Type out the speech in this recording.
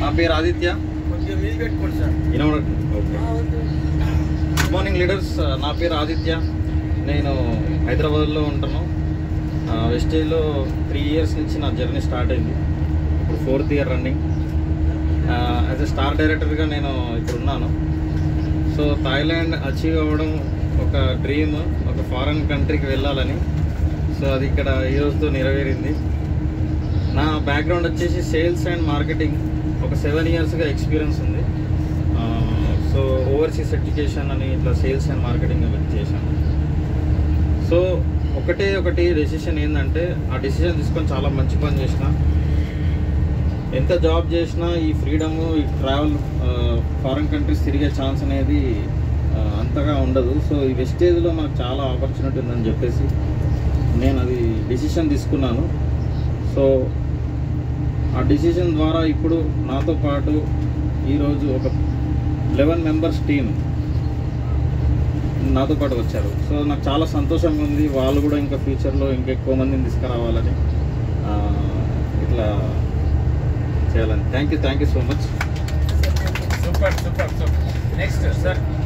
పేరు ఆదిత్య కొంచెం మీద పెట్టుకోండి సార్ వినబడుతుంది ఓకే గుడ్ మార్నింగ్ లీడర్స్ నా పేరు ఆదిత్య నేను హైదరాబాద్లో ఉంటాను ఆ, వెస్టేజ్లో త్రీ ఇయర్స్ నుంచి నా జర్నీ స్టార్ట్ అయింది ఇప్పుడు fourth year running as a star డైరెక్టర్గా నేను ఇప్పుడు ఉన్నాను సో థాయిలాండ్ అచీవ్ అవ్వడం ఒక డ్రీమ్ ఒక ఫారెన్ కంట్రీకి వెళ్ళాలని సో అది ఇక్కడ ఈ రోజుతో నెరవేరింది నా బ్యాక్గ్రౌండ్ వచ్చేసి సేల్స్ అండ్ మార్కెటింగ్ ఒక సెవెన్ ఇయర్స్గా ఎక్స్పీరియన్స్ ఉంది ఆ, సో ఓవర్సీస్ ఎడ్యుకేషన్ అని ఇట్లా సేల్స్ అండ్ మార్కెటింగ్ అవి చేశాను సో ఒకటే ఒకటి డెసిషన్ ఏంటంటే ఆ డెసిషన్ తీసుకొని చాలా మంచి పని చేసిన ఎంత జాబ్ చేసినా ఈ ఫ్రీడమ్ ఈ ట్రావెల్ ఫారిన్ కంట్రీస్ తిరిగే ఛాన్స్ అనేది ఆ, అంతగా ఉండదు సో ఈ వెస్టేజ్లో మనకు చాలా ఆపర్చునిటీ ఉందని చెప్పేసి నేను అది డెసిషన్ తీసుకున్నాను సో ఆ డెసిషన్ ద్వారా ఇప్పుడు నాతో పాటు ఈరోజు ఒక లెవెన్ మెంబర్స్ టీమ్ నాతో పాటు వచ్చారు సో నాకు చాలా సంతోషంగా ఉంది వాళ్ళు కూడా ఇంకా ఫ్యూచర్లో ఇంకా ఎక్కువ మందిని తీసుకురావాలని ఆ, ఇట్లా చేయాలని thank you thank you so much super super super next sir